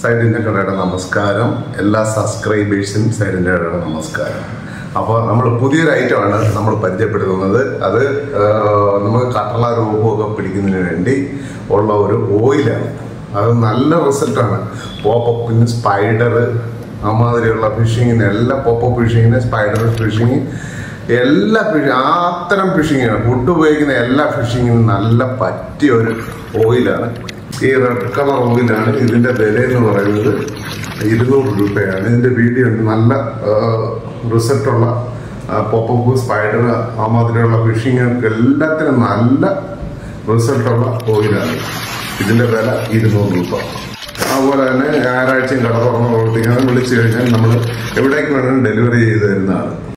സൈഡിൻ്റെ കടയുടെ നമസ്കാരം എല്ലാ സബ്സ്ക്രൈബേഴ്സിനും സൈഡിൻ്റെ കടയുടെ നമസ്കാരം അപ്പോൾ നമ്മൾ പുതിയൊരു ഐറ്റമാണ് നമ്മൾ പരിചയപ്പെടുത്തുന്നത് അത് ആ, നമുക്ക് കട്ടള രൂപമൊക്കെ പിടിക്കുന്നതിന് വേണ്ടി ഉള്ള ഒരു ഓയിലാണ് അത് നല്ല റിസൾട്ടാണ് പോപ്പപ്പിന് സ്പൈഡർ അമാതിരിയുള്ള ഫിഷിങ്ങിന് എല്ലാ പോപ്പപ്പ് ഫിഷിങ്ങിന് സ്പൈഡർ ഫിഷിങ് എല്ലാ ഫിഷ് അത്തരം ഫിഷിങ്ങിന് ഫുഡ് ഉപയോഗിക്കുന്ന എല്ലാ ഫിഷിങ്ങിനും നല്ല പറ്റിയ ഒരു ഓയിലാണ് ഈ റെഡ് കളർ ഓയിലാണ് ഇതിന്റെ വില എന്ന് പറയുന്നത് ഇരുന്നൂറ് രൂപയാണ് ഇതിന്റെ വീഡിയോ ഉണ്ട് നല്ല റിസൾട്ടുള്ള പോപ്പപ്പ് സ്പൈഡർ ആ മാതിരിയുള്ള ഫിഷിങ്ങുകൾക്ക് എല്ലാത്തിനും നല്ല റിസൾട്ടുള്ള ഓയിലാണ് ഇതിന്റെ വില ഇരുന്നൂറ് രൂപ അതുപോലെ തന്നെ ഞായറാഴ്ചയും കട തുറന്ന് പ്രവർത്തിക്കുന്നത് വിളിച്ചു കഴിഞ്ഞാൽ നമ്മൾ എവിടേക്ക് വേണമെങ്കിലും ഡെലിവറി ചെയ്ത് തരുന്നതാണ്